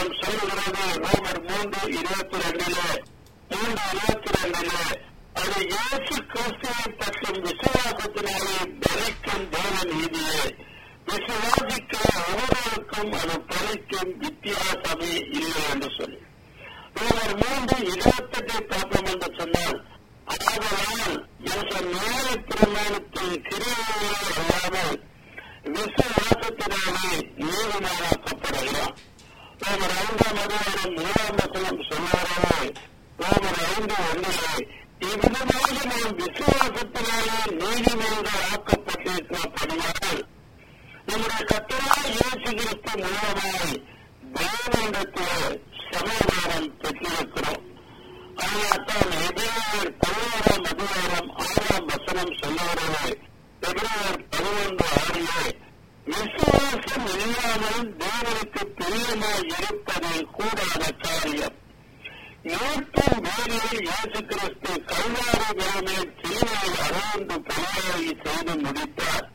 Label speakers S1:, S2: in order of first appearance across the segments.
S1: வேதம் சொல்லுகிறது ரோமர் மூன்று இருபத்தி ரெண்டிலே மூன்று இருபத்தி ரெண்டிலே அது இயேசு கிறிஸ்துவை பற்றும் விசுவாசத்தினாலே பலிக்கும் தேவ நீதியே விசுவாசிக்கிற ஒவ்வொருவருக்கும் அது பலிக்கும் வித்தியாசமே இல்லை என்று சொல்லி ரோமர் மூன்று இருபத்தெட்டை பார்ப்போம் என்று சொன்னால் ஆதலால் என்ற நியாய பிரமாணத்தின் கிரியைகளே அல்லாமல் விசுவாசத்தினாலே நீதிமானாக்கப்படுகிறான் ரோமர் ஐந்தாம் அதிகாரம் மூணாம் வசனம் சொன்னாரே ரோமர் ஐந்து ஒன்றிலே இவ்விதமாக நாம் விசுவாசத்தினாலே நீதிமன்றம் ஆக்கப்பட்டிருக்கிறபடியால் நம்முடைய கத்தராக இயேசு கிறிஸ்து மூலமாய் தேவனிடத்திலே சமாதானம் பெற்றிருக்கிறோம் அதனால்தான் எதிராளர் பதினோராம் அதிகாரம் ஆறாம் வசனம் சொல்லுகிறது எதிராளர் பதினொன்று ஆறிலே விசுவாசம் இல்லாமல் தேவனுக்கு பிரியமாய் இருப்பது கூடாத காரியம் மீட்பின் வேலையில் இயேசு கிறிஸ்து கல்வாரி வேலை தீமையை அறந்து பணியாகி செய்து முடித்தார்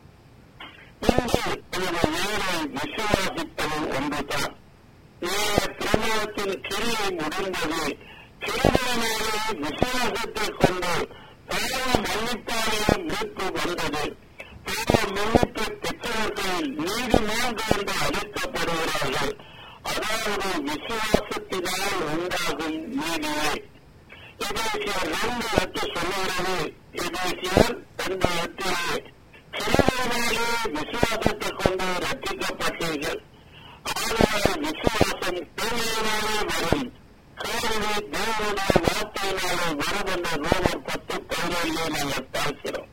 S1: இன்று எனது வேலை விசுவாசிப்பது ஒன்றுதான் நேர பிரமாணத்தின் கிரியை முடிந்தது கிரிகளினாலே விசுவாசத்தை கொண்டு பாவ மன்னிப்பாளையம் மீட்பு வந்தது பாவ மன்னிப்பை பெற்றவர்கள் நீதிமன்றம் என்று அழைக்கப்படுகிறார்கள் அதாவது விசுவாசத்தினால் உண்டாகும் நீதியே எதேசியர் ரெண்டு எட்டு சொல்லுகிறது எதேசியர் ரெண்டு எட்டிலே கிரிகளினாலே விசுவாசத்தை கொண்டு ரட்சிக்கப்பட்டீர்கள் ஆனால் விசுவாசம் தூய்மையினாலே வரும் கேள்வி தேவனுடைய வார்த்தையினாலே வரும் என்ற ரோமர் பத்து பதினேழு நாங்கள் பார்க்கிறோம்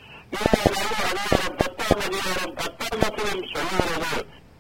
S1: அதிகாரம் பத்தாம் அதிகாரம் பத்தாம் வசனம் சொல்லுகிறது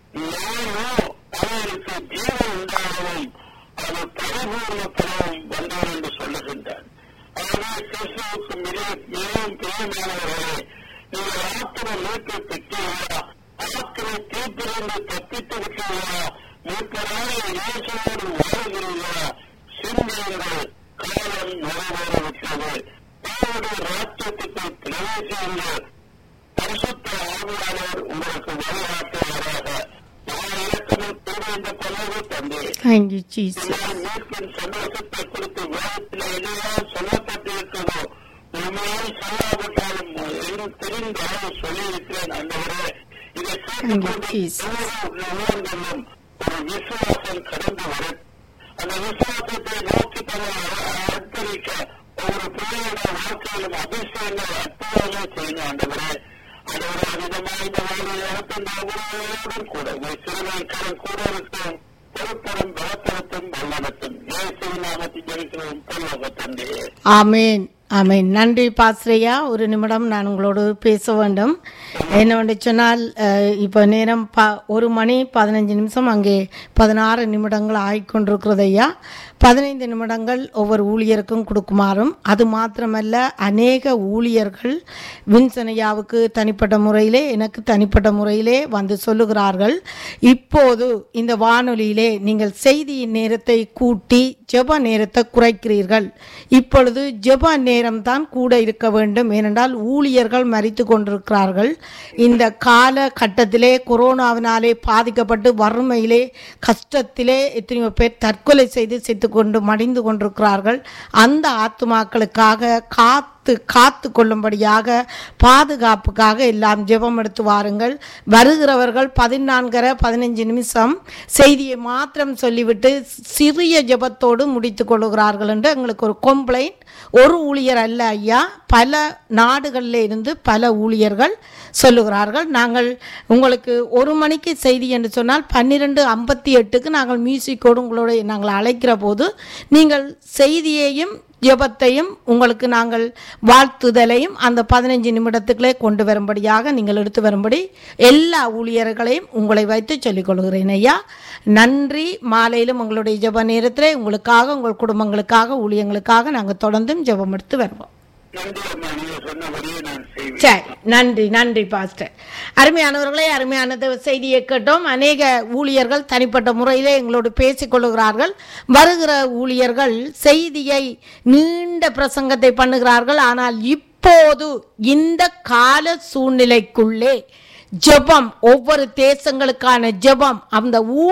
S1: நானோ அவருக்கு ஜீவன் உண்டாகவும் அது பரிபூர்ண பலவும் வந்தார் என்று சொல்லுகின்றார் ஆகவே கிறிஸ்துவுக்கு மிக மிகவும் பிரியமானவர்களே நீங்கள் ஆத்திர மீட்பை பெற்றீர்களா ஆத்திர தீர்ப்பிலிருந்து தப்பித்து விட்டீர்களா மீட்பராக இயேசுவோடு வாழ்கிறீர்களா சிந்தியுங்கள் காலம் நிறைவேறிவிட்டது தேவனுடைய ராஜ்யத்துக்கு பிரவேசியுங்கள் பரிசுத்த ஆவியாளர் உங்களுக்கு வழிகாட்டுவாராக நான் இலக்கணம் கூறுகின்ற பலவு தந்தே
S2: Thank you, Jesus.
S1: நான் மீட்பின் சந்தோஷத்தை குறித்து வேதத்தில் எதையெல்லாம் சொல்லப்பட்டிருக்கிறதோ உண்மையால் சொல்லாவிட்டாலும் எங்கும் தெரிந்த அளவு சொல்லியிருக்கிறேன் அந்தவரே இதை
S2: Thank you, Jesus.
S1: உணர்ந்துள்ளும் ஒரு விசுவாசம் கடந்து வரும் அந்த விசுவாசத்தை நோக்கி தன்னை அர்ப்பணிக்க ஒவ்வொரு பிள்ளையோட வாழ்க்கையிலும் அதிசயங்கள் அற்புதங்கள் செய்யணும் ஆண்டவரே ஆண்டவரே அதிகமாக இந்த வாழ்வை நடத்தும் ஒவ்வொருவரோடும் கூட உங்கள் சிறுநாய்க்காரன் கூட இருக்கும் பொறுப்பரும் பலத்தரத்தும் வல்லடத்தும் இயேசுவின் நாமத்தில் ஜெயிக்கிறோம் பல்லவ தந்தையே
S2: ஆமேன் ஆமேன் நன்றி பாஸ்ரையா ஒரு நிமிடம் நான் உங்களோடு பேச வேண்டும் என்னவென்று சொன்னால் அஹ், இப்போ நேரம் ப ஒரு மணி பதினஞ்சு நிமிஷம் அங்கே பதினாறு நிமிடங்கள் ஆகிக்கொண்டிருக்கிறது ஐயா பதினைந்து நிமிடங்கள் ஒவ்வொரு ஊழியருக்கும் கொடுக்குமாறும் அது மாத்திரமல்ல அநேக ஊழியர்கள் வின்சனையாவுக்கு தனிப்பட்ட முறையிலே எனக்கு தனிப்பட்ட முறையிலே வந்து சொல்லுகிறார்கள் இப்போது இந்த வானொலியிலே நீங்கள் செய்தியின் நேரத்தை கூட்டி ஜெப நேரத்தை குறைக்கிறீர்கள் இப்பொழுது ஜெப நேரம்தான் கூட இருக்க வேண்டும் ஏனென்றால் ஊழியர்கள் மறித்து கொண்டிருக்கிறார்கள் இந்த கால கட்டத்திலே கொரோனாவினாலே பாதிக்கப்பட்டு வறுமையிலே கஷ்டத்திலே எத்தனையோ பேர் தற்கொலை செய்து செத்து கொண்டு மடிந்து கொண்டிருக்கிறார்கள் அந்த ஆத்துமாக்களுக்காக காத்து காத்து கொள்ளும்படியாக பாதுகாப்புக்காக எல்லாம் ஜெபம் எடுத்து வாருங்கள் வருகிறவர்கள் பதினான்கரை பதினஞ்சு நிமிஷம் செய்தியை மாத்திரம் சொல்லிவிட்டு சிறிய ஜெபத்தோடு முடித்து கொள்ளுகிறார்கள் என்று எங்களுக்கு ஒரு கம்ப்ளைண்ட் ஒரு ஊழியர் அல்ல ஐயா பல நாடுகளில் இருந்து பல ஊழியர்கள் சொல்லுகிறார்கள் நாங்கள் உங்களுக்கு ஒரு மணிக்கு செய்தி என்று சொன்னால் பன்னிரெண்டு ஐம்பத்தி எட்டுக்கு நாங்கள் மியூசிக்கோடு உங்களோட நாங்கள் அழைக்கிற போது நீங்கள் செய்தியையும் ஜெபத்தையும் உங்களுக்கு நாங்கள் வாழ்த்துதலையும் அந்த பதினஞ்சு நிமிடத்துக்குள்ளே கொண்டு வரும்படியாக நீங்கள் எடுத்து வரும்படி எல்லா ஊழியர்களையும் உங்களை வைத்து சொல்லிக் கொள்கிறேன் ஐயா நன்றி மாலையிலும் உங்களுடைய ஜெப நேரத்தில் உங்களுக்காக உங்கள் குடும்பங்களுக்காக ஊழியங்களுக்காக நாங்கள் தொடர்ந்தும் ஜெபம் எடுத்து வருவோம்
S1: நன்றி அம்மா நீங்க சொன்னபடியே நான் செய்வேன்
S2: சரி நன்றி நன்றி பாஸ்டர் அருமையானவர்களே அருமையான தேவ செய்தியை கேட்டோம் அநேக ஊழியர்கள் தனிப்பட்ட முறையிலே எங்களோடு பேசிக் கொள்ளுகிறார்கள் வருகிற ஊழியர்கள் செய்தியை நீண்ட பிரசங்கத்தை பண்ணுகிறார்கள் ஆனால் இப்போது இந்த கால சூழ்நிலைக்குள்ளே ஜெபம் ஒவ்வொரு தேசங்களுக்கான ஜெபம் அந்த ஊ